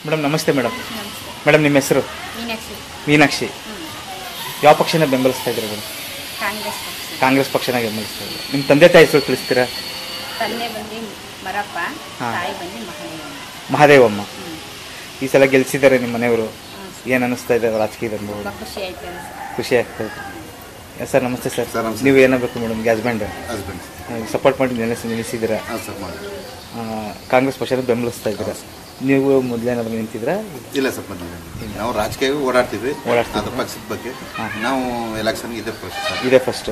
Madam ನಮಸ್ತೆ madam ನಮಸ್ತೆ madam ನಿಮ್ಮ ಹೆಸರು ಮೀನಾಕ್ಷಿ ಮೀನಾಕ್ಷಿ ಹ್ಞೂ ಯಾವ ಪಕ್ಷನ ಬೆಂಬಲಿಸ್ತಾ ಇದ್ದೀರಾ ಮೇಡಮ್ ಕಾಂಗ್ರೆಸ್ ಪಕ್ಷ ಕಾಂಗ್ರೆಸ್ ಪಕ್ಷನ ಬೆಂಬಲಿಸ್ತಾ ಇದ್ದೀರಾ ನಿಮ್ಮ ತಂದೆ ತಾಯಿ ಹೆಸರು ತಿಳಿಸ್ತೀರಾ ತಂದೆ ಬಂದು ಮರಪ್ಪ ಹಾ. ತಾಯಿ ಬಂದು ಮಹಾದೇವ ಮಹಾದೇವಮ್ಮ ಹ್ಞೂ ಈ ಸಲ ಗೆಲ್ಸಿದ್ದಾರೆ ನಿಮ್ಮ ಮನೆಯವರು ಹ್ಞೂ ಏನು ಅನ್ನಿಸ್ತಾ ಇದೆ ರಾಜಕೀಯದಲ್ಲಿ ತುಂಬ ಖುಷಿ ಆಯ್ತು ಅನ್ಸುತ್ತೆ. ಖುಷಿ ಆಗ್ತಾ ಇದೆ ಸರ್ ನಮಸ್ತೆ ಸರ್ ಸರ್, ನಮಸ್ತೆ. ನೀವು ಏನಾಗಬೇಕು ಮೇಡಮ್ ಹಸ್ಬೆಂಡ್ ಹಸ್ಬೆಂಡ್ ಸಪೋರ್ಟ್ ಮಾಡಿ ನೆಲೆಸಿ ನಿಲ್ಲಿಸಿದ್ದೀರಾ ಹಾಂ ಸರ್ ಮಾಡಿ ಆ, ಕಾಂಗ್ರೆಸ್ ಪಕ್ಷನ ಬೆಂಬಲಿಸ್ತಾ ಇದ್ದೀರಾ ನೀವು ಮೊದಲೇನಾದ್ರು ನಿಂತಿದ್ರಾ ಇಲ್ಲ ಸರ್ ಬಂದಿಲ್ಲ ನಾವು ರಾಜಕೀಯ ಓಡಾಡ್ತೀವಿ ಓಡಾಡ್ತೀವಿ. ಅದ್ರ ಪಕ್ಷದ ಬಗ್ಗೆ ಹಾಂ. ನಾವು ಎಲೆಕ್ಷನ್ ಇದೆ ಪಕ್ಷ ಸರ್ ಇದೇ ಫಸ್ಟ್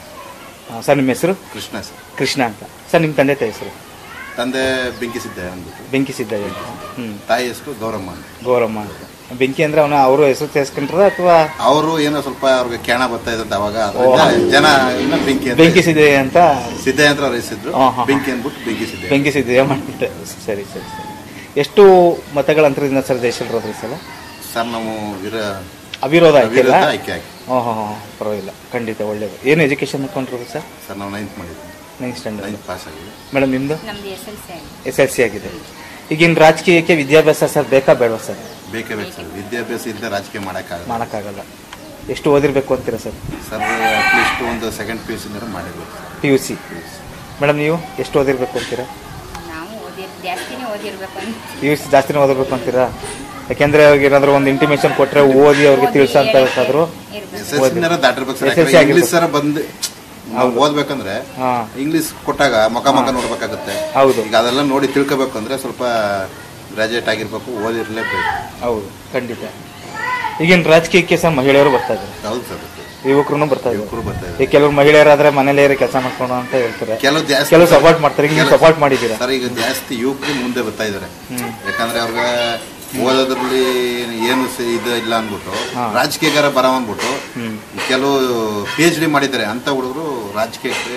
ಸರ್ ನಿಮ್ಮ ಹೆಸರು ಕೃಷ್ಣ ಸರ್ ಕೃಷ್ಣ ಅಂತ ಸರ್ ನಿಮ್ಮ ತಂದೆ ತಾಯಿ ಹೆಸರು ತಂದೆ ಬೆಂಕಿ ಸಿದ್ದ ಅಂದ್ಬಿಟ್ಟು ಬೆಂಕಿ ಸಿದ್ದಯ್ಯ ಅಂತ ಹ್ಞೂ ತಾಯಿ ಹೆಸರು ಗೌರಮ್ಮ ಅಂತ ಗೌರಮ್ಮ ಅಂತ ಬೆಂಕಿ ಅಂದ್ರೆ ಅವನ ಅವರು ಹೆಸರು ಸೇರಿಸ್ಕೊಂಡ್ರ ಅಥವಾ ಅವರು ಏನೋ ಸ್ವಲ್ಪ ಅವ್ರಿಗೆ ಕೆಣ ಬರ್ತಾ ಇದ್ದಂತ ಅವಾಗ ಅದ್ರಿಂದ ಜನ ಇನ್ನ ಬೆಂಕಿ ಅಂತ ಬೆಂಕಿ ಸಿದ್ದಯ್ಯ ಅಂತ ಸಿದ್ದೆ ಅಂತ ಅವ್ರ ಹೆಸರಿದ್ರು ಹಾಂ, ಹಾಂ, ಬೆಂಕಿ ಅಂದ್ಬಿಟ್ಟು ಬೆಂಕಿ ಸಿದ್ದೆ ಬೆಂಕಿ ಸಿದ್ದಯ್ಯ ಮಾಡ್ತಿದ್ದೆ ಸರಿ ಸರಿ ಸರಿ ಎಷ್ಟು ಮತಗಳ ಅಂತರದಿಂದ ಸರ್ ಜಯಶೀಲರಾದ್ರಿ ಸಲ ಸರ್ ನಾವು ವಿರ ಅವಿರೋಧ ಆಯ್ತಿಲ್ಲ ವಿರುದ್ಧ ಆಯ್ಕೆ ಆಗಿ ಹಾಂ ಹಾಂ ಹಾಂ ಪರವಾಗಿಲ್ಲ ಖಂಡಿತ ಒಳ್ಳೇದು ಏನು ಎಜುಕೇಷನ್ ಮಾಡ್ಕೊಂಡ್ರು ಸರ್ ಸರ್ ನಾವು ನೈನ್ತ್ ಮಾಡಿದ್ವಿ ನೈನ್ತ್ ಸ್ಟ್ಯಾಂಡರ್ಡ್ ನೈನ್ತ್ ಪಾಸ್ ಆಗಿದೆ ಮೇಡಮ್ ನಿಮ್ಮದು ನಮ್ದು ಎಸ್ ಎಲ್ ಸಿ ಆಗಿದೆ ಎಸ್ ಎಲ್ ಸಿ ಆಗಿದೆ ಈಗಿನ ರಾಜಕೀಯಕ್ಕೆ ವಿದ್ಯಾಭ್ಯಾಸ ಸರ್ ಬೇಕಾ ಬೇಡವಾ ಸರ್ ಬೇಕೇ ಬೇಕು ಸರ್ ವಿದ್ಯಾಭ್ಯಾಸ ಇಲ್ಲದೆ ರಾಜಕೀಯ ಮಾಡೋಕ್ಕಾಗಲ್ಲ ಮಾಡೋಕ್ಕಾಗಲ್ಲ ಎಷ್ಟು ಓದಿರ್ಬೇಕು ಅಂತೀರಾ ಸರ್ ಸರ್ ಅಟ್ಲೀಸ್ಟ್ ಒಂದು ಸೆಕೆಂಡ್ ಪಿ ಯು ಸಿ ಮಾಡಿರ್ಬೇಕು sir P U C madam ನೀವು ಎಷ್ಟು ಓದಿರ್ಬೇಕು ಅಂತೀರಾ ನಾವು ಓದಿರ್ ಜಾಸ್ತಿನೇ ಓದಿರ್ಬೇಕು ಅಂತ ಪಿ ಯು ಸಿ ಜಾಸ್ತಿನೇ ಓದಬೇಕು ಅಂತೀರಾ ಯಾಕೆಂದ್ರೆ ಅವ್ರಿಗೆ ಏನಾದ್ರು ಒಂದು ಇಂಟಿಮೇಷನ್ ಕೊಟ್ರೆ ಓದಿ ಅವ್ರಿಗೆ ಓದಿ ತಿಳಿಸಂತ ಹೇಳಕ್ಕೆ ಬೇಕಾದ್ರು ಇರ್ಬೇಕು. ಎಸ್ ಎಸ್ ಸಿನಾರ ದಾಟಿರ್ಬೇಕು ಸರ್ SSC ಯಾಕಂದ್ರೆ ಆಗಿರ್ಬೇಕು. ಇಂಗ್ಲಿಷ್ ಸರ ಬಂದು ನಾವು ಓದ್ಬೇಕಂದ್ರೆ ಹಾ ಇಂಗ್ಲಿಷ್ ಕೊಟ್ಟಾಗ ಮುಖ ಮುಖ ನೋಡ್ಬೇಕಾಗುತ್ತೆ ಹೌದು. ಈಗ ಅದೆಲ್ಲ ನೋಡಿ ತಿಳ್ಕೊಬೇಕು ಅಂದ್ರೆ ಸ್ವಲ್ಪ ಗ್ರಾಜುಯೇಟ್ ಆಗಿರ್ಬೇಕು ಓದಿರ್ಲೇಬೇಕು ಹೌದು ಖಂಡಿತ ಈಗಿನ ರಾಜಕೀಯಕ್ಕೆ ಸರ್ ಮಹಿಳೆಯರು ಬರ್ತಾ ಇದ್ದಾರೆ ಹೌದು ಸರ್ ಯುವಕರು ಬರ್ತಾ ಇದ್ದಾರೆ ಯುವಕರು ಬರ್ತಾ ಈಗ ಇದ್ದಾರೆ ಕೆಲವರು ಮಹಿಳೆಯರಾದ್ರೆ ಮನೇಲೇ ಕೆಲಸ ಮಾಡ್ಕೊಂಡು ಅಂತ ಹೇಳ್ತಾರೆ ಕೆಲವು ಜಾಸ್ತಿ ಕೆಲವು ಸಪೋರ್ಟ್ ಮಾಡ್ತಾರೆ ಈಗ ನೀವು ಕೆಲವು- ಸಪೋರ್ಟ್ ಮಾಡಿದ್ದೀರಾ ಸರ್ ಈಗ ಜಾಸ್ತಿ ಯುವಕರು ಮುಂದೆ ಬರ್ತಾ ಇದಾರೆ ಹ್ಮ್. ಯಾಕಂದ್ರೆ ಅವ್ರಿಗೆ ಓದೋದ್ರಲ್ಲಿ ಏನು ಸ- ಇದು ಇಲ್ಲ ಅಂದ್ಬಿಟ್ಟು ಹಾ. ರಾಜಕೀಯಗಾರ ಬರ ಅಂದ್ಬಿಟ್ಟು ಹ್ಮ್ ಕೆಲವು ಪಿ ಎಚ್ ಡಿ ಮಾಡಿದ್ದಾರೆ ಅಂತ ಹುಡುಗರು ರಾಜಕೀಯಕ್ಕೆ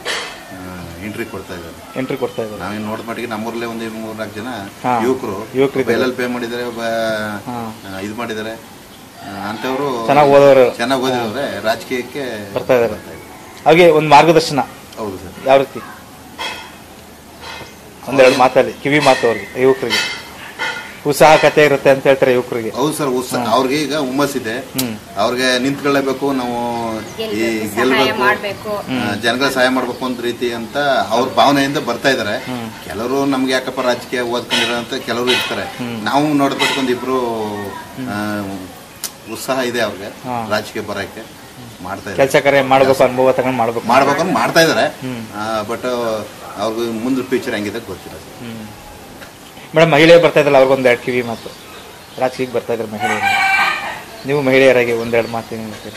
ಎಂಟ್ರಿ ಕೊಡ್ತಾ ಇದ್ದಾರೆ ಎಂಟ್ರಿ ಕೊಡ್ತಾ ಇದ್ದಾರೆ ನಾವೇನು ನೋಡಿದ ಮಟ್ಟಿಗೆ ನಮ್ಮೂರಲ್ಲೇ ಒಂದು ಮೂರ್ನಾಲ್ಕು ಜನ ಹಾ. ಯುವಕರು ಯುವಕ್ರಿದ್ದಾರೆ. ಎಲ್ ಎಲ್ ಪೇ ಮಾಡಿದ್ದಾರೆ ಒಬ್ಬ ಹಾ. ಇದು ಮಾಡಿದ್ದಾರೆ ಅಂತವರು ಚೆನ್ನಾಗಿ ಓದೋರು ಚೆನ್ನಾಗಿ ಓದಿದ್ರೆ ರಾಜಕೀಯಕ್ಕೆ ಬರ್ತಾ ಇದ್ದಾರೆ ಹಾಗೆ ಒಂದು ಮಾರ್ಗದರ್ಶನ ಹೌದು ಸರ್ ಯಾವ ರೀತಿ ಒಂದೆರಡು ಮಾತಲ್ಲಿ ಕಿವಿ ಮಾತು ಅವ್ರಿಗೆ ಯುವಕರಿಗೆ ಉತ್ಸಾಹ ಕತೆ ಇರುತ್ತೆ ಅಂತ ಹೇಳ್ತಾರೆ ಯುವಕರಿಗೆ ಹೌದು ಸರ್ ಉತ್ಸ ಅವ್ರಿಗೆ ಈಗ ಹುಮ್ಮಸ್ಸಿದೆ ಹ್ಮ್ ಅವ್ರಿಗೆ ನಿಂತ್ಕೊಳ್ಳೇಬೇಕು ನಾವು ಈ ಗೆಲ್ಬೇಕು, ಸಹಾಯ ಗೆಲ್ಬೇಕು ಮಾಡ್ಬೇಕು ಜನಗಳ ಸಹಾಯ ಮಾಡ್ಬೇಕು ಅಂತ ರೀತಿ ಅಂತ ಅವ್ರ ಭಾವನೆಯಿಂದ ಬರ್ತಾ ಇದಾರೆ ಹ್ಮ್. ಕೆಲವರು ನಮ್ಗೆ ಯಾಕಪ್ಪ ರಾಜಕೀಯ ಓದ್ಕೊಂಡಿರೋ ಅಂತ ಕೆಲವರು ಇರ್ತಾರೆ ನಾವು ನೋಡ್ಬೇಕು ಒಂದಿಬ್ರು ಆ, ಉತ್ಸಾಹ ಇದೆ ಅವ್ರಿಗೆ ಹಾ. ರಾಜಕೀಯ ಬರಕ್ಕೆ ಮಾಡ್ತಾ ಇದ್ದಾರೆ ಕೆಲಸ ಕಾರ್ಯ ಮಾಡ್ಬೇಕು ಅನುಭವ ತಗೊಂಡು ಮಾಡ್ಬೇಕು ಮಾಡ್ಬೇಕು ಅಂತ ಮಾಡ್ತಾ ಇದಾರೆ ಹ್ಮ್. ಬಟ್ ಅವ್ರಿಗೆ ಮುಂದೆ ಫ್ಯೂಚರ್ ಹೆಂಗಿದೆ ಗೊತ್ತಿಲ್ಲ ಸರ್. ಹ್ಮ್ ಮೇಡಮ್ ಮಹಿಳೆಯರು ಬರ್ತಾ ಇದ್ದಲ್ಲ ಅವ್ರಿಗೊಂದು ಎರಡು ಕಿವಿ ಮಾತು ರಾಜಕೀಯಕ್ಕೆ ಬರ್ತಾ ಇದ್ದಾರೆ ಮಹಿಳೆಯರು ನೀವು ಮಹಿಳೆಯರಾಗಿ ಒಂದೆರಡು ಮಾತು ಏನು ಹೇಳ್ತೀರಿ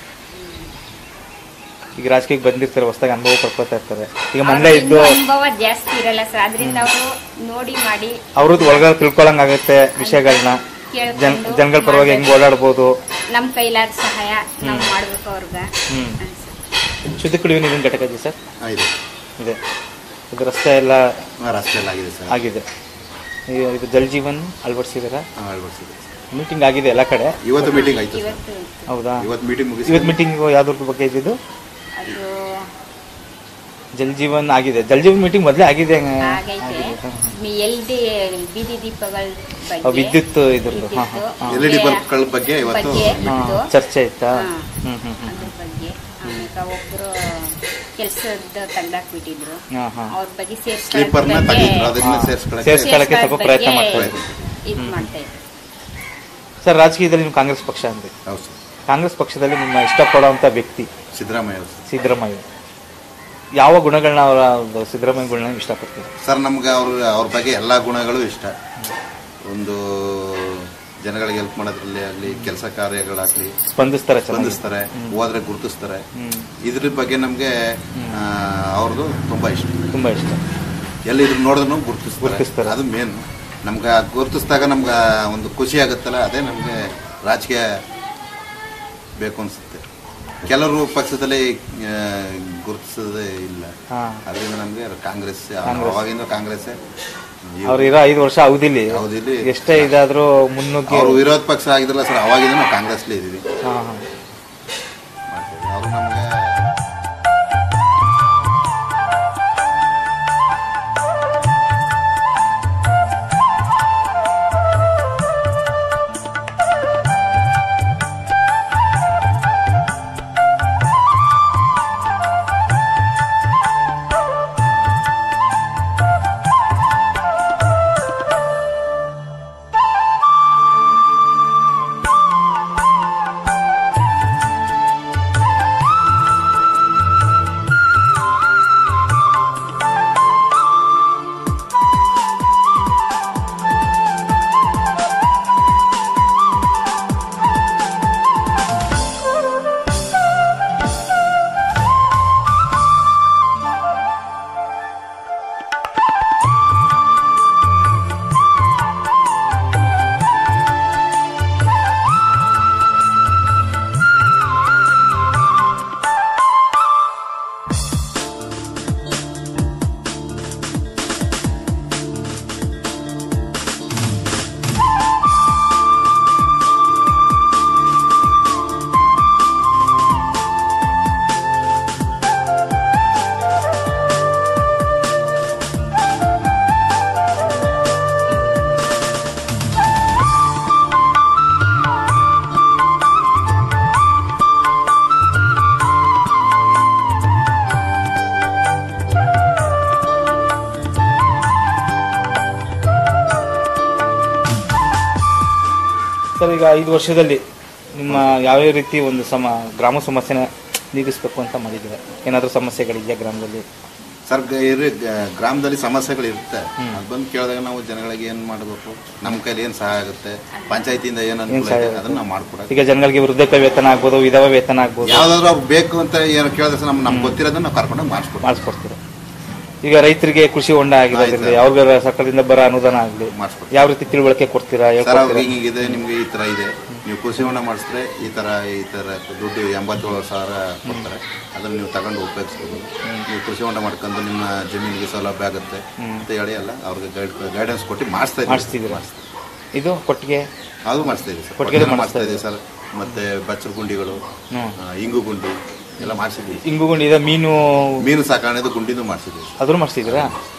ಈಗ ರಾಜಕೀಯಕ್ಕೆ ಬಂದಿರ್ತಾರೆ ಹೊಸದಾಗಿ ಅನುಭವ ಪಡ್ಕೊತಾ ಇರ್ತಾರೆ ಈಗ ಮನೇಲೆ ಇದ್ದು ಅವ್ರಿಗೆ ಇನ್ನೂ ಅನುಭವ ಜಾಸ್ತಿ ಇರಲ್ಲ ಸರ್ ಅದರಿಂದ ಅವರು ನೋಡಿ ಮಾಡಿ ಅವ್ರದ್ದು ಒಳಗಡೆ ತಿಳ್ಕೊಳಂಗಾಗುತ್ತೆ ವಿಷಯಗಳನ್ನ ಜನ್ ಕೇಳ್ಕೊಂಡು ಜನಗಳ ಪರವಾಗಿ ಹೆಂಗ್ ಓಡಾಡ್ಬೋದು ನಮ್ಮ ಕೈಲಾದ ಸಹಾಯ ನಾವು ಮಾಡ್ಬೇಕು ಅವ್ರಿಗೆ ಹ್ಮ್. ಅನ್ಸುತ್ತೆ. ಶುದ್ಧ ಕುಡಿಯುವ ನೀರಿನ ಘಟಕ ಇದೆ ಸರ್ ಆ, ಇದೆ ಇದೆ ಇದು ರಸ್ತೆ ಎಲ್ಲ ಆ, ರಸ್ತೆ ಎಲ್ಲ ಆಗಿದೆ ಸರ್ ಆಗಿದೆ ಈ- ಇದು ಜಲ್ ಜೀವನ್ ಅಳವಡಿಸಿದಾರ ಆ, ಅಳವಡಿಸಿದೆ ಮೀಟಿಂಗ್ ಆಗಿದೆ ಎಲ್ಲ ಕಡೆ ಇವತ್ತು ಮೀಟಿಂಗ್ ಆಯ್ತು ಸರ್ ಇವತ್ತು ಹೌದಾ ಇವತ್ತು ಮೀಟಿಂಗ್ ಮುಗಿಸಿ ಇವತ್ತು ಮೀಟಿಂಗ್ ಯಾವ್ದ್ರ ಬಗ್ಗೆ ಇದ್ದಿದ್ದು ಅದು ಜಲ್ ಜೀವನ್ ಆಗಿದೆ ಜಲ್ ಜೀವನ್ ಮೀಟಿಂಗ್ ಮೊದಲೇ ಆಗಿದೆ ಹಂಗ- ಆಗೈತೆ ಆಗಿದೆ. ಹಾ, ಹಾ. ಎಲ್ ಡಿ ಬೀದಿ ದೀಪಗಳ ಆ, ಬಗ್ಗೆ ವಿದ್ಯುತ್ ಇದ್ರದ್ದು ಹಾ ಹಾ ಹಾ. ಎಲ್ ಇ ಡಿ ಬಲ್ಬ್ಗಳ ಬಗ್ಗೆ ಇವತ್ತು ಬಗ್ಗೆ ಹಾ, ಇತ್ತು. ಚರ್ಚೆ ಆಯ್ತಾ ಹಾ. ಹ್ಮ್ ಹ್ಮ್ ಹ್ಮ್ ಅದ್ರ ಬಗ್ಗೆ ಆಮೇಲೆ ಒಬ್ರು ಕೆಲ್ಸದ ತೆಗ್ದಾಕ್ಬಿಟ್ಟಿದ್ರು ಹಾ ಹಾ ಅವ್ರ ಬಗ್ಗೆ ಸ್ಲೀಪರ್ನ ಸೇರ್ಸ್ಕೊಳ್ಳೋಕೆ ತೆಗೆದ್ರು ಅದನ್ನ ಹಾ. ಸೇರಿಸ್ಕೊಳಕ್ಕೆ ಸೇರ್ಸ್- ಸೇರ್ಸ್ಕೊಳ್ಳೋಕೆ ಸ್ವಲ್ಪ ಪ್ರಯತ್ನ ಮಾಡ್ತಾ ಇದು ಇದ್ರು. ಮಾಡ್ತಾ ಇದ್ರು ಸರ್ ರಾಜಕೀಯದಲ್ಲಿ ನೀವು ಕಾಂಗ್ರೆಸ್ ಪಕ್ಷ ಅಂದ್ರೆ ಹೌದು ಸರ್ ಕಾಂಗ್ರೆಸ್ ಪಕ್ಷದಲ್ಲಿ ನಿಮ್ಮ ಇಷ್ಟಪಡುವಂತ ವ್ಯಕ್ತಿ ಸಿದ್ದರಾಮಯ್ಯ ಅವರು. ಸಿದ್ದರಾಮಯ್ಯ ಯಾವ ಗುಣಗಳನ್ನ ಅವರ ಸಿದ್ದರಾಮಯ್ಯ ಗುಣಗಳನ್ನ ಇಷ್ಟಪಡ್ತೀವಿ ಸರ್ ನಮ್ಗೆ ಅವ್ರ ಅವ್ರ ಬಗ್ಗೆ ಎಲ್ಲ ಗುಣಗಳು ಇಷ್ಟ ಒಂದು ಜನಗಳಿಗೆ ಹೆಲ್ಪ್ ಮಾಡೋದ್ರಲ್ಲಿ ಆಗಲಿ ಕೆಲಸ ಕಾರ್ಯಗಳಾಗಲಿ ಸ್ಪಂದಿಸ್ತಾರೆ ಚೆನ್ನಾಗಿ ಸ್ಪಂದಿಸ್ತಾರೆ ಹೋದ್ರೆ ಗುರುತಿಸ್ತಾರೆ ಹ್ಮ್ ಇದ್ರ ಬಗ್ಗೆ ನಮಗೆ ಅವ್ರದ್ದು ತುಂಬಾ ಇಷ್ಟ ತುಂಬಾ ಇಷ್ಟ ಎಲ್ಲಿದ್ರು ನೋಡಿದ್ರು ಗುರುತಿಸ್ತಾರೆ ಗುರುತಿಸ್ತಾರೆ. ಅದು ಮೇನ್ ನಮ್ಗೆ ಆ ಗುರುತಿಸಿದಾಗ ನಮ್ಗೆ ಒಂದು ಖುಷಿ ಆಗುತ್ತಲ್ಲ ಅದೇ ನಮಗೆ ರಾಜಕೀಯ ಬೇಕು ಅನ್ಸುತ್ತೆ ಕೆಲವರು ಪಕ್ಷದಲ್ಲಿ ಗುರುತಿಸೋದೇ ಇಲ್ಲ ಹಾ ಅದರಿಂದ ನಮಗೆ ಕಾಂಗ್ರೆಸ್ ಕಾಂಗ್ರೆಸ್. ಅವಾಗಿಂದ ಕಾಂಗ್ರೆಸ್ ಅವ್ರು ಇರೋ ಐದು ವರ್ಷ ಅವಧಿಲಿ ಅವಧಿಲಿ ಎಷ್ಟೇ ಇದಾದ್ರೂ ಮುನ್ನುಗ್ಗಿ ಅವರು ವಿರೋಧ ಪಕ್ಷ ಆಗಿದ್ರಲ್ಲ ಸರ್ ಅವಾಗಿಂದ ನಾವು ಕಾಂಗ್ರೆಸ್ಲಿ ಇದೀವಿ ಹಾ ಹಾ ಅವರು ನಮಗೆ ಸರ್ ಈಗ ಐದು ವರ್ಷದಲ್ಲಿ ನಿಮ್ಮ ಯಾವ್ಯಾವ ರೀತಿ ಒಂದು ಸಮ ಗ್ರಾಮ ಸಮಸ್ಯೆನ ನೀಗಿಸ್ಬೇಕು ಅಂತ ಮಾಡಿದ್ದೀರಾ ಏನಾದರೂ ಸಮಸ್ಯೆಗಳಿದೆಯಾ ಗ್ರಾಮದಲ್ಲಿ ಸರ್ ಗ- ಇರು ಗ- ಗ್ರಾಮದಲ್ಲಿ ಸಮಸ್ಯೆಗಳು ಇರುತ್ತೆ ಅದು ಬಂದು ಕೇಳಿದಾಗ ನಾವು ಜನಗಳಿಗೆ ಏನು ಮಾಡಬೇಕು ನಮ್ಮ ಕೈಲಿ ಏನು ಸಹಾಯ ಆಗುತ್ತೆ ಪಂಚಾಯತಿಯಿಂದ ಏನು ಅನುಕೂಲ ಸಹಾಯ ಇದೆ ಅದನ್ನ ನಾವು ಮಾಡ್ಕೊಡೋದು ಈಗ ಜನಗಳಿಗೆ ವೃದ್ಧಾಪ್ಯ ವೇತನ ಆಗ್ಬೋದು ವಿಧವಾ ವೇತನ ಆಗ್ಬೋದು ಯಾವ್ದಾದ್ರು ಅವ್ರು ಬೇಕು ಅಂತ ಏನು ಕೇಳಿದ್ರೆ ಸರ್ ನಮ್ಗೆ ನಮ್ಗೆ ಗೊತ್ತಿರೋದನ್ನ ನಾವು ಕರ್ಕೊಂಡು ಮಾಡಿಸ್ಕೊಡ್ತೀವಿ ಮಾಡಿಸ್ಕೊಡ್ತೀರಾ ಈಗ ರೈತರಿಗೆ ಕೃಷಿ ಹೊಂಡ ಆಗಿರೋದ್ರಿಂದ ಆಯ್ತು. ಅವ್ರಿಗೆ ಸರ್ಕಾರದಿಂದ ಬರೋ ಅನುದಾನ ಆಗಲಿ ಮಾಡಿಸ್ಕೊಡ್ತೀವಿ ಯಾವ ರೀತಿ ತಿಳುವಳಿಕೆ ಕೊಡ್ತೀರಾ ಸರ್ ಹೇಳ್ಕೊಡ್ತೀರಾ? ಅವ್ರಿಗೆ ಹಿಂಗಿದೆ ನಿಮ್ಗೆ ಈ ತರ ಇದೆ ನೀವು ಕೃಷಿ ಹೊಂಡ ಮಾಡಿಸಿದ್ರೆ ಈ ತರ ಈ ತರ ದುಡ್ಡು ಎಂಬತ್ತೇಳು ಸಾವಿರ ಕೊಡ್ತಾರೆ ಅದನ್ನ ನೀವು ತಗೊಂಡು ಉಪಯೋಗಿಸ್ಬೋದು ನೀವು ಕೃಷಿ ಹೊಂಡ ಮಾಡ್ಕೊಂಡು ನಿಮ್ಮ ಜಮೀನಿಗೆ ಸೌಲಭ್ಯ ಆಗುತ್ತೆ ಅಂತ ಹೇಳಿ ಎಲ್ಲ ಅವ್ರಿಗೆ ಗೈಡ್ ಗೈಡೆನ್ಸ್ ಕೊಟ್ಟು ಮಾಡಿಸ್ತಾ ಇದ್ದೀವಿ ಮಾಡಿಸ್ತಿದ್ದೀರಾ ಇದು ಕೊಟ್ಟಿಗೆ ಅದು ಮಾಡಿಸ್ತಾ ಇದೀವಿ ಸರ್ ಕೊಟ್ಟಿಗೆನೂ ಕೊಟ್ಟಿಗೆನೂ ಮಾಡಿಸ್ತಾ ಮಾಡಿಸ್ತಾ ಇದೀವಿ ಸರ್ ಮತ್ತೆ ಬಚ್ಚಲ ಗುಂಡಿಗಳು ಹ್ಮ್. ಆ, ಇಂಗು ಗುಂಡಿ ಎಲ್ಲ ಮಾಡಿಸಿದ್ವಿ ಇಂಗುಗುಂಡಿ ಇದೆ ಮೀನು ಮೀನು ಸಾಕಾಣೆದು ಗುಂಡಿನೂ ಮಾಡಿಸಿದ್ವಿ ಅದ್ರ ಮಾಡಿಸಿದ್ದೀರಾ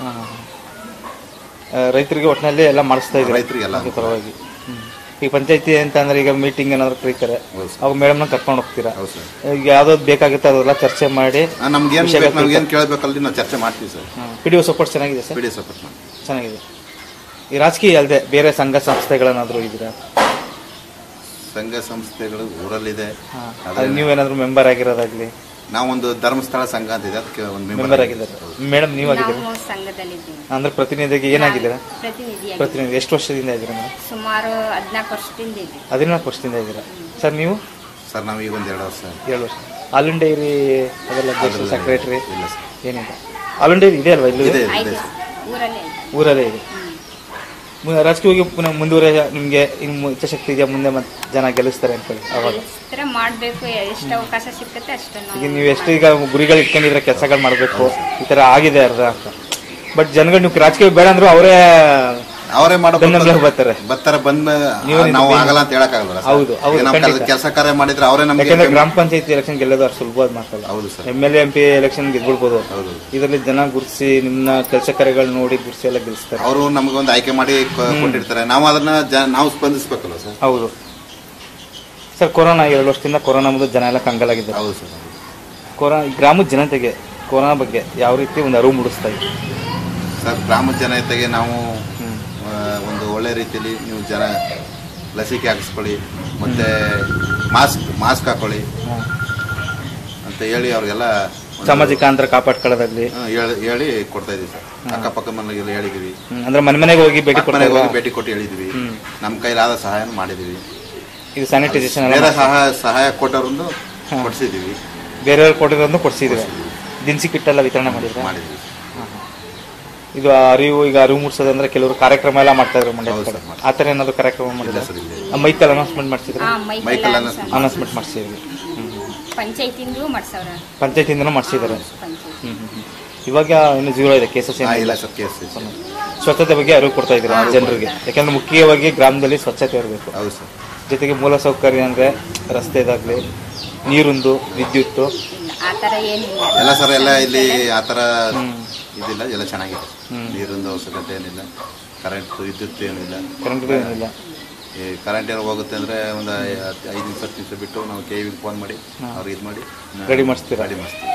ರೈತರಿಗೆ ಒಟ್ಟಿನಲ್ಲಿ ಎಲ್ಲ ಮಾಡಿಸ್ತಾ ಇದ್ದೀರಾ ರೈತರಿಗೆಲ್ಲ ಅದ್ರ ಪರವಾಗಿ ಹ್ಮ್. ಈಗ ಪಂಚಾಯತಿ ಅಂತ ಅಂದ್ರೆ ಈಗ ಮೀಟಿಂಗ್ ಏನಾದ್ರು ಕರೀತಾರೆ ಹೌದು ಸರ್ ಅವಾಗ ಮೇಡಮ್ನ ಕರ್ಕೊಂಡು ಹೋಗ್ತೀರಾ ಹೌದು ಸರ್ ಈಗ ಯಾವ್ದಾವ್ದು ಬೇಕಾಗುತ್ತೆ ಅದೆಲ್ಲ ಚರ್ಚೆ ಮಾಡಿ ಆ, ನಮ್ಗೇನ್ ವಿಷಯಗಳು ಬೇಕು ನಮ್ಗೇನು ಕೇಳಬೇಕಲ್ಲಿ ನಾವು ಚರ್ಚೆ ಮಾಡ್ತೀವಿ sir P D O support ಚೆನ್ನಾಗಿದೆ ಸರ್ ಪಿ ಡಿ ಸಪೋರ್ಟ್ ಮಾಡಿ ಚೆನ್ನಾಗಿದೆ ಈ ರಾಜಕೀಯ ಅಲ್ಲದೆ ಬೇರೆ ಸಂಘ ಸಂಸ್ಥೆಗಳೇನಾದ್ರೂ ಇದ್ದೀರಾ ಸಂಘ ಸಂಸ್ಥೆಗಳು ಊರಲ್ಲಿದೆ ಹಾಂ ಅದೇ ಅದು ನೀವೇನಾದ್ರೂ ಮೆಂಬರ್ ಆಗಿರೋದಾಗ್ಲಿ ನಾವೊಂದು ಧರ್ಮಸ್ಥಳ ಸಂಘ ಅಂತ ಇದೆ ಅದಕ್ಕೆ ಒಂದು ಮೆಂಬರ್ ಮೆಂಬರ್ ಆಗಿದ್ದಾರೆ ಮೇಡಮ್ ನೀವು ಆಗಿದ್ದೀರಾ ನಾವು ಸಂಘದಲ್ಲಿದ್ದೀವಿ ಅಂದ್ರೆ ಪ್ರತಿನಿಧಿಗೆ ಏನಾಗಿದ್ದೀರಾ ಪ್ರತಿನಿಧಿಯಾಗಿ ಪ್ರತಿನಿಧಿ ಎಷ್ಟು ವರ್ಷದಿಂದ ಇದ್ದೀರಾ ಮೇಡಮ್ ಸುಮಾರು ಹದಿನಾಲ್ಕು ವರ್ಷದಿಂದ ಇದ್ದೀವಿ ಹದಿನಾಲ್ಕು ವರ್ಷದಿಂದ ಇದ್ದೀರಾ ಸರ್ ನೀವು ಸರ್ ನಾವು ಈಗ ಒಂದು ಎರಡು ವರ್ಷ ಏಳು ವರ್ಷ ಹಾಲುಂಡ್ ಡೈರಿ ಅದೆಲ್ಲ ಅದ್ರಲ್ಲಿ ಸೆಕ್ರೆಟರಿ ಇಲ್ಲ ಸರ್ ಏನಿಲ್ಲ ಹಾಲುಂಡ್ ಡೈರಿ ಇದೆ ಅಲ್ವಾ ಇಲ್ಲಿ ಇದೆ ಇದೆ ಆಯ್ತು ಸರ್ ಊರಲ್ಲೇ ಇದೆ ಊರಲ್ಲೇ ಇದೆ ಹ್ಮ್. ಮು- ರಾಜಕೀಯವಾಗಿ ಪುನಃ ಮುಂದುವರಿಯ ನಿಮಗೆ ಇನ್ನು ಇಚ್ಛಾಶಕ್ತಿ ಇದೆಯಾ ಮುಂದೆ ಮತ್ತೆ ಜನ ಗೆಲ್ಲಿಸ್ತಾರೆ ಅಂತೇಳಿ ಅವಾಗ ಇತರ ಮಾಡಬೇಕು ಎಷ್ಟು ಅವಕಾಶ ಸಿಕ್ಕತ್ತೆ ಅಷ್ಟು ಈಗ ನಾವು ನೀವು ಎಷ್ಟು ಈಗ ಗುರಿಗಳು ಇಟ್ಕೊಂಡಿದ್ರೆ ಕೆಲಸಗಳು ಮಾಡಬೇಕು ಈ ಥರ ಆಗಿದೆ ಅರ್ಧ ಅಂತ ಬಟ್ ಜನಗಳು ನೀವು ರಾಜಕೀಯ ಬೇಡ ಅಂದ್ರೂ ಅವರೇ ಅವರೇ ಮಾಡೋ ಬೆನ್ನೆಲುಬಾಗಿ ಬರ್ತಾರೆ ಬರ್ತಾರೆ ಬಂದ ನೀವು ನಾವು ನಿಂತು ಆಗಲ್ಲ ಅಂತ ಹೇಳಕ್ಕಾಗಲ್ಲ ಸರ್. ಹೌದು, ಹೌದು, ಈಗ ನಾವು ಖಂಡಿತ. ಕೆಲಸ ಕಾರ್ಯ ಮಾಡಿದ್ರೆ ಅವರೇ ನಮಗೆ ಯಾಕಂದ್ರೆ ಗ್ರಾಮ ಪಂಚಾಯತಿ ಎಲೆಕ್ಷನ್ ಗೆಲ್ಲೋದು ಅಷ್ಟು ಸುಲಭವಾದ ಮಾತಲ್ಲ ಹೌದು sir M L M P election ಗೆದ್ಬಿಡ್ಬೋದು ಹೌದು ಇದರಲ್ಲಿ ಜನ ಗುರುತಿಸಿ ನಿಮ್ಮ ಕೆಲಸ ಕಾರ್ಯಗಳು ನೋಡಿ ಗುರುತಿಸಿ ಎಲ್ಲ ಗೆಲ್ಲಿಸ್ತಾರೆ ಅವರು ನಮಗೊಂದು ಆಯ್ಕೆ ಮಾಡಿ ಕ- ಕೊಟ್ಟಿರ್ತಾರೆ ನಾವು ಅದನ್ನ ಜ- ನಾವು ಸ್ಪಂದಿಸ್ಬೇಕಲ್ಲ ಸರ್ ಹೌದು ಸರ್ ಕೊರೋನಾ ಎರಡು ವರ್ಷದಿಂದ ಕೊರೋನಾ ಮುಂದೆ ಜನ ಎಲ್ಲ ಕಂಗಾಲಾಗಿದ್ದಾರೆ ಹೌದು ಸರ್ ಹೌದು. ಕೊರೋನಾ ಗ್ರಾಮದ ಜನತೆಗೆ ಕೊರೋನಾ ಬಗ್ಗೆ ಯಾವ ರೀತಿ ಒಂದು ಅರಿವು ಮೂಡಿಸ್ತಾ ಇದೆ ಸರ್ ಗ್ರಾಮದ ಜನತೆಗೆ ನಾವು ಹ್ಮ್. ಆ, ಒಂದು ಒಳ್ಳೆ ರೀತಿಯಲ್ಲಿ ನೀವು ಜನ ಲಸಿಕೆ ಹಾಕಿಸ್ಕೊಳ್ಳಿ ಮತ್ತೆ ಮಾಸ್ಕ್ ಮಾಸ್ಕ್ ಹಾಕೊಳ್ಳಿ ಹಾ. ಅಂತ ಹೇಳಿ ಅವ್ರಿಗೆಲ್ಲ ಒಂದು- ಸಾಮಾಜಿಕ ಅಂತರ ಕಾಪಾಡ್ಕೊಳ್ಳೋದಾಗ್ಲಿ ಹಾ, ಹೇಳಿ- ಹೇಳಿ ಕೊಡ್ತಾ ಇದೀವಿ ಸರ್ ಅಕ್ಕಪಕ್ಕ ಮನೆಗೆಲ್ಲ ಹೇಳಿದೀವಿ ಹ್ಮ್. ಅಂದ್ರೆ ಮನೆ ಮನೆಗೆ ಹೋಗಿ ಭೇಟಿ ಮನೆಗೆ ಕೊಡ್ತಾರೆ ಹೋಗಿ ಭೇಟಿ ಕೊಟ್ಟು ಹೇಳಿದೀವಿ ಹ್ಮ್. ನಮ್ಮ ಕೈಲಾದ ಸಹಾಯ ಮಾಡಿದೀವಿ ಇದು ಸ್ಯಾನಿಟೈಸೇಷನ್ ಎಲ್ಲ ಬೇರೆ ಮಾಡ್ತಾರೆ. ಸಹಾಯ ಸಹಾಯ ಕೊಟ್ಟವ್ರನ್ನು ಕೊಡ್ಸಿದೀವಿ ಬೇರೆಯವ್ರು ಕೊಟ್ಟಿರೋದನ್ನು ಕೊಡ್ಸಿದ್ರೆ ದಿನಸಿ ಕಿಟ್ ಎಲ್ಲ ವಿತರಣೆ ಮಾಡಿದ್ರೆ ಮಾಡಿದೀವಿ ಇದು ಅರಿವು ಈಗ ಅರಿವು ಮೂಡಿಸೋದಂದ್ರೆ ಕೆಲವರು ಕಾರ್ಯಕ್ರಮ ಎಲ್ಲ ಮಾಡ್ತಾ ಇದ್ರು ಮಂಡ್ಯ ಹೌದು ಕಡೆ ಸರ್, ಮಾಡ್ತಾರೆ. ಆ ಥರ ಏನಾದ್ರು ಕಾರ್ಯಕ್ರಮ ಇಲ್ಲ ಮಾಡಿದ್ರೆ ಸರ್ ಇಲ್ಲ ಮೈಕಲ್ ಅನೌನ್ಸ್ಮೆಂಟ್ ಮಾಡಿಸಿದ್ರೆ ಹಾ ಮೈಕಲ್ ಮೈಕೆಲ್ಲ ಅನ್ನಿಸ್ತು. ಅನೌನ್ಸ್ಮೆಂಟ್ ಮಾಡಿಸಿದ್ವಿ ಪಂಚಾಯತಿಂದಲೂ ಮಾಡ್ಸವ್ರ ಪಂಚಾಯತಿಂದನೂ ಮಾಡಿಸಿದ್ದಾರೆ ಪಂಚಾಯತಿ ಇವಾಗ ಇನ್ನು ಜೀರೋ ಇದೆ ಕೇಸಸ್ ಹಾ, ಏನಿಲ್ಲ ಇಲ್ಲ ಸರ್ ಕೇಸ್ ಸ್ವಚ್ಛತೆ ಬಗ್ಗೆ ಅರಿವು ಕೊಡ್ತಾ ಇದ್ದೀರಾ ಜನರಿಗೆ ಯಾಕಂದ್ರೆ ಮುಖ್ಯವಾಗಿ ಗ್ರಾಮದಲ್ಲಿ ಸ್ವಚ್ಛತೆ ಇರಬೇಕು ಹೌದು ಸರ್ ಜೊತೆಗೆ ಮೂಲ ಸೌಕರ್ಯ ಅಂದ್ರೆ ರಸ್ತೆದಾಗ್ಲಿ ನೀರುಂದು ವಿದ್ಯುತ್ತು ಇಲ್ಲ ಆ ಥರ ಏನಿಲ್ಲ ಎಲ್ಲ ಸರ್ ಎಲ್ಲ ಇಲ್ಲಿ ಆ ಥರ ಇದಿಲ್ಲ ಎಲ್ಲ ಚೆನ್ನಾಗಿದೆ ಹ್ಮ್. ನೀರಿಂದ ಅವಶ್ಯಕತೆ ಏನಿಲ್ಲ ಕರೆಂಟ್ ವಿದ್ಯುತ್ ಏನಿಲ್ಲ ಕರೆಂಟ್ ಏನಿಲ್ಲ ಈ ಕರೆಂಟ್ ಏನೋ ಹೋಗುತ್ತೆ ಅಂದ್ರೆ ಒಂದು ಐದು ನಿಮಿಷ ಹತ್ತು ನಿಮಿಷ ಬಿಟ್ಟು ನಾವು ಕೆ ವಿಗೆ ಫೋನ್ ಮಾಡಿ ಅವ್ರಿಗೆ ಇದು ಮಾಡಿ Ready ಮಾಡಿಸ್ತೀರಾ? ರೆಡಿ ಮಾಡಿಸ್ತೀವಿ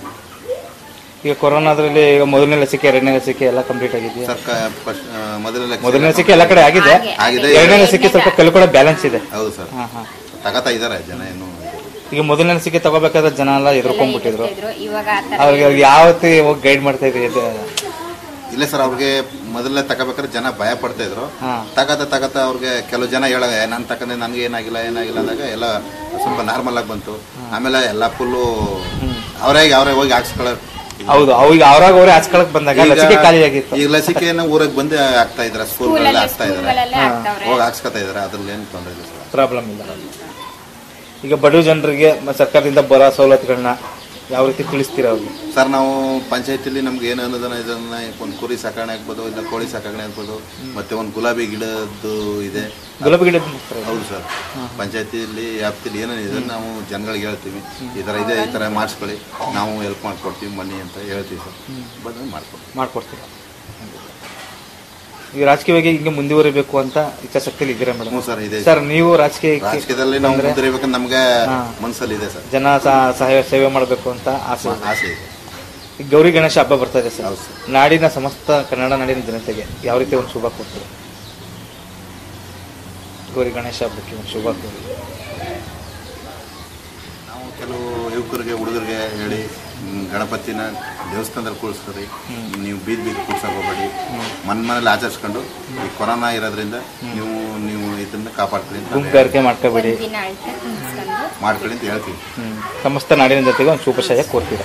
ಈಗ ಕೊರೋನಾದ್ರಲ್ಲಿ ಈಗ ಮೊದಲನೇ ಲಸಿಕೆ ಎರಡನೇ ಲಸಿಕೆ ಎಲ್ಲ ಕಂಪ್ಲೀಟ್ ಆಗಿದೆಯಾ ಸರ್ ಫಸ್ಟ್ ಮೊದಲನೇ ಮೊದಲನೇ ಲಸಿಕೆ ಎಲ್ಲ ಕಡೆ ಆಗಿದೆ ಹಾಗೆ, ಆಗಿದೆ. ಎರಡನೇ ಲಸಿಕೆ ಸ್ವಲ್ಪ ಕೆಲವು ಕಡೆ ಬ್ಯಾಲೆನ್ಸ್ ಇದೆ ಹೌದು ಸರ್ ಹಾ ಹಾ ತಗೋತಾ ಇದ್ದಾರೆ ಜನ ಏನು ಈಗ ಮೊದಲನೇ ಲಸಿಕೆ ತಗೋಬೇಕಾದ್ರೆ ಜನ ಎಲ್ಲ ಎದುರ್ಕೊಂಡ್ಬಿಟ್ಟಿದ್ರು ಇದ್ರು ಇವಾಗ ಆ ಥರ ಅವ್ರಿಗೆ ಅವ್ರಿಗೆ ಯಾವತ್ತಿ ಹೋಗಿ ಗೈಡ್ ಮಾಡ್ತಾ ಇದ್ರಿ ಇದು ಇಲ್ಲ ಸರ್ ಅವ್ರಿಗೆ ಮೊದಲನೇ ತಗೋಬೇಕಾದ್ರೆ ಜನ ಭಯ ಪಡ್ತಾ ಇದ್ರು ಹಾ ತಗತ ತಗತ ಅವ್ರಿಗೆ ಕೆಲವು ಜನ ಹೇಳ ನಾನು ತಕೊಂಡೆ ನನಗೆ ಏನಾಗಿಲ್ಲ ಏನಾಗಿಲ್ಲ ಅಂದಾಗ ಎಲ್ಲ ಸ್ವಲ್ಪ ನಾರ್ಮಲ್ ಆಗಿ ಬಂತು ಆಮೇಲೆ ಎಲ್ಲ ಫುಲ್ಲು ಅವರೇ ಅವರೇ ಹೋಗಿ ಹಾಕ್ಸ್ಕೊಳ್ಳೋ ಹೌದು ಅವ್ರಿಗೆ ಅವ್ರಾಗ ಅವ್ರೆ ಹಚ್ಕೊಳಕ್ ಬಂದಾಗ ಈಗ- ಲಸಿಕೆ ಖಾಲಿ ಆಗಿತ್ತು ಈಗ ಲಸಿಕೆಯನ್ನು ಊರಿಗೆ ಬಂದೇ ಆಗ್ತಾ ಇದಾರೆ ಸ್ಕೂಲ್ಗಳಲ್ಲಿ ಸ್ಕೂಲಲ್ಲಿ ಆಗ್ತಾ ಇದಾರೆ ಸ್ಕೂಲ್ಗಳಲ್ಲೇ ಆಗ್ತಾವ್ರೆ ಹೋಗಿ ಹಾಕ್ಸ್ಕೊತಾ ಇದಾರೆ ಅದ್ರಲ್ಲಿ ಏನು ತೊಂದರೆ ಇಲ್ಲ ಸರ್ ಪ್ರಾಬ್ಲಮ್ ಇಲ್ಲ ಈಗ ಬಡವ ಜನರಿಗೆ ಮ- ಸರ್ಕಾರದಿಂದ ಬರೋ ಸವಲತ್ತುಗಳನ್ನ ಯಾವ ರೀತಿ ತಿಳಿಸ್ತೀರಾ ಅವ್ರಿಗೆ ಸರ್ ನಾವು ಪಂಚಾಯತಿಲಿ ನಮ್ಗೆ ಏನು ಅನುದಾನ ಇದನ್ನ ಒಂದು ಕುರಿ ಸಾಕಣೆ ಆಗ್ಬೋದು ಇಲ್ಲ ಕೋಳಿ ಸಾಕಣೆ ಆಗ್ಬೋದು ಮತ್ತೆ ಒಂದು ಗುಲಾಬಿ ಗಿಡದ್ದು ಇದೆ ಗುಲಾಬಿ ಗಿಡ ಮಾಡ್ತಾರೆ ಹೌದು ಸರ್ ಪಂಚಾಯತಿಲಿ ವ್ಯಾಪ್ತಿಲಿ ಏನೇನಿದೆ ನಾವು ಜನಗಳಿಗೆ ಹೇಳ್ತೀವಿ ಈ ಥರ ಇದೆ ಈ ಥರ ಮಾಡಿಸ್ಕೊಳ್ಳಿ ನಾವು ಹೆಲ್ಪ್ ಮಾಡ್ಕೊಡ್ತೀವಿ ಬನ್ನಿ ಅಂತ ಹೇಳ್ತೀವಿ ಸರ್ ಬಂದು ಮಾಡ್ಕೊಡ್ತೀವಿ ಮಾಡ್ಕೊಡ್ತೀರಾ ಈಗ ರಾಜಕೀಯವಾಗಿ ಹಿಂಗೆ ಮುಂದುವರಿಬೇಕು ಅಂತ ಇಚ್ಛಾಶಕ್ತಿಲಿ ಇದ್ದೀರಾ ಹ್ಞೂ ಮೇಡಮ್ ಸರ್ ಇದೆ ಸರ್ ನೀವು ರಾಜಕೀಯಕ್ಕೆ ರಾಜಕೀಯದಲ್ಲಿ ನಾವು ಮುಂದುವರಿಬೇಕಂತ ನಮ್ಗೆ ಹಾ. ಮನಸ್ಸಲ್ಲಿ ಇದೆ ಸರ್ ಜನ ಸಹ- ಸಹಾಯ ಸೇವೆ ಮಾಡಬೇಕು ಅಂತ ಆಸೆ ಇದೆ. ಆಸೆ ಇದೆ ಈಗ ಗೌರಿ ಗಣೇಶ ಹಬ್ಬ ಬರ್ತಾ ಇದೆ ಸರ್ ಹೌದು ಸರ್ ನಾಡಿನ ಸಮಸ್ತ ಕನ್ನಡ ನಾಡಿನ ಜನತೆಗೆ ಯಾವ ರೀತಿ ಒಂದು ಶುಭ ಕೊಡ್ತೀರಿ ಗೌರಿ ಗಣೇಶ ಹಬ್ಬಕ್ಕೆ ಒಂದು ಶುಭ ಕೋರಿ ನಾವು ಕೆಲವು ಯುವಕರಿಗೆ ಹುಡುಗರಿಗೆ ಹೇಳಿ ಹ್ಮ್, ಗಣಪತಿನ ದೇವಸ್ಥಾನದಲ್ಲಿ ಕೂರಿಸ್ಕೊರಿ ನೀವು ಬೀದಿ ಬೀದಿ ಕೂರ್ಸಕ್ಕೆ ಹೋಗಬೇಡಿ ಮನ್ ಮನೇಲಿ ಆಚರಿಸ್ಕೊಂಡು ಈ ಕೊರೋನಾ ಇರೋದ್ರಿಂದ ನೀವು ನೀವು ಇದನ್ನ ಕಾಪಾಡ್ಕೊಳ್ಳಿ ಅಂತ ಗುಂಪುಗಾರಿಕೆ ಮಾಡ್ಕೋಬೇಡಿ ದಿನ ಅಳತೆ ಕುಂಸ್ಕೊಂಡು ಮಾಡ್ಕೊಳ್ಳಿ ಅಂತ ಹೇಳ್ತೀವಿ ಹ್ಮ್. ಸಮಸ್ತ ನಾಡಿನ ಜೊತೆಗೆ ಒಂದು ಶುಭಶಯ ಕೋರ್ತೀರ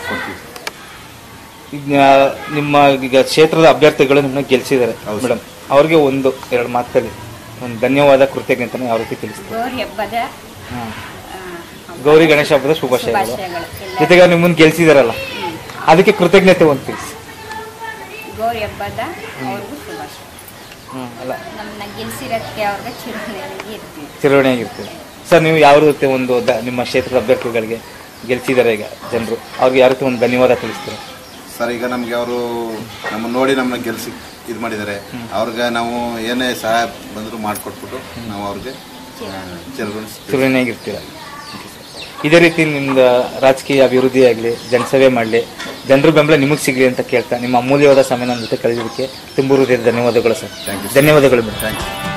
ಈಗ ನಿಮ್ಮ ಈಗ ಕ್ಷೇತ್ರದ ಅಭ್ಯರ್ಥಿಗಳು ನಿಮ್ಮನ್ನ ಗೆಲ್ಸಿದ್ದಾರೆ ಹೌದು. ಮೇಡಮ್ ಅವ್ರಿಗೆ ಒಂದು ಎರಡು ಮಾತಲ್ಲಿ ಒಂದು ಧನ್ಯವಾದ ಕೃತಜ್ಞತೆ ಯಾವ ರೀತಿ ತಿಳಿಸ್ತಾರೆ ಗೌರಿ ಹಬ್ಬದ ಹ್ಮ್. ಆ, ಗೌರಿ ಗಣೇಶ ಹಬ್ಬದ ಶುಭಾಶಯಗಳು ಶುಭಾಶಯಗಳು ಎಲ್ಲ ಜೊತೆಗೆ ಅವ್ರು ನಿಮ್ಮನ್ನ ಗೆಲ್ಸಿದಾರಲ್ಲ ಅದಕ್ಕೆ ಕೃತಜ್ಞತೆ ಒಂದು ತಿಳಿಸಿ ಗೌರಿ ಹಬ್ಬದ ಅವ್ರಿಗೂ ಶುಭಾಶಯ ಹ್ಮ್ ಅಲ್ಲ ನಮ್ಮನ್ನ ಗೆಲ್ಸಿರೋದಕ್ಕೆ ಅವ್ರಿಗೆ ಚಿರಋಣಿಯಾಗಿ ಇರ್ತೀವಿ ಚಿರವಣಿಯಾಗಿರ್ತೀವಿ ಸರ್ ನೀವು ಯಾವ ರೀತಿ ಒಂದು ದ- ನಿಮ್ಮ ಕ್ಷೇತ್ರದ ಅಭ್ಯರ್ಥಿಗಳಿಗೆ ಗೆಲ್ಸಿದ್ದಾರೆ ಈಗ ಜನರು ಅವ್ರಿಗೆ ಯಾವ ರೀತಿ ಒಂದು ಧನ್ಯವಾದ ತಿಳಿಸ್ತಾರೆ ಸರ್ ಈಗ ನಮಗೆ ಅವರು ನಮ್ಮನ್ನ ನೋಡಿ ನಮ್ಮನ್ನ ಗೆಲ್ಸಿ ಇದು ಮಾಡಿದ್ದಾರೆ ಅವ್ರಿಗೆ ನಾವು ಏನೇ ಸಹಾಯ ಬಂದರೂ ಮಾಡಿಕೊಟ್ಬಿಟ್ಟು ನಾವು ಅವ್ರಿಗೆ ಚಿರಗುಣಿಸ್ತೀವಿ ಚಿರವಣಿಯಾಗಿರ್ತೀರ ಇದೇ ರೀತಿ ನಿಮ್ದು ರಾಜಕೀಯ ಅಭಿವೃದ್ಧಿ ಆಗಲಿ ಜನಸೇವೆ ಮಾಡಲಿ ಜನರ ಬೆಂಬಲ ನಿಮಗೆ ಸಿಗಲಿ ಅಂತ ಕೇಳ್ತಾ ನಿಮ್ಮ ಅಮೂಲ್ಯವಾದ ಸಮಯ ನಮ್ಮ ಜೊತೆ ಕಳೆಯೋದಕ್ಕೆ ತುಂಬ ಹೃದಯದ ಧನ್ಯವಾದಗಳು ಸರ್ Thank you, sir. ಧನ್ಯವಾದಗಳು ಮೇಡಮ್ ಥ್ಯಾಂಕ್ಸ್